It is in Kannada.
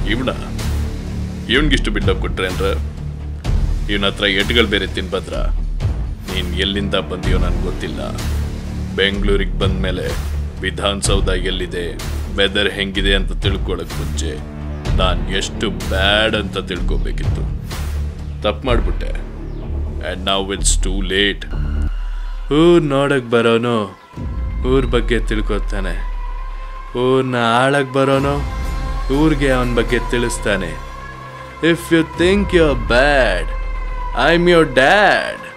ಇವನ ಇವನ್ಗಿಷ್ಟು ಬಿಲ್ಡಪ್ ಕೊಟ್ರೆ ಅಂದ್ರೆ ಇವನ ಹತ್ರ ಎಟ್ಗಳು ಬೇರೆ ತಿನ್ಬದ್ರ ನೀನ್ ಎಲ್ಲಿಂದ ಬಂದಿಯೋ ನನ್ಗೆ ಗೊತ್ತಿಲ್ಲ ಬೆಂಗಳೂರಿಗೆ ಬಂದ್ಮೇಲೆ ವಿಧಾನಸೌಧ ಎಲ್ಲಿದೆ ವೆದರ್ ಹೆಂಗಿದೆ ಅಂತ ತಿಳ್ಕೊಳಕ್ ಮುಂಚೆ ನಾನು ಎಷ್ಟು ಬ್ಯಾಡ್ ಅಂತ ತಿಳ್ಕೊಬೇಕಿತ್ತು ತಪ್ಪು ಮಾಡ್ಬಿಟ್ಟೆ ಆ್ಯಂಡ್ ನಾವು ಇಟ್ಸ್ ಟೂ ಲೇಟ್ ಊರ್ ನೋಡಕ್ ಬರೋನು ಊರ್ ಬಗ್ಗೆ ತಿಳ್ಕೊತಾನೆ ಊರ್ನ ಆಳಕ್ ಬರೋನು ಊರಿಗೆ ಅವನ ಬಗ್ಗೆ ತಿಳಿಸ್ತಾನೆ if you think you bad I am your dad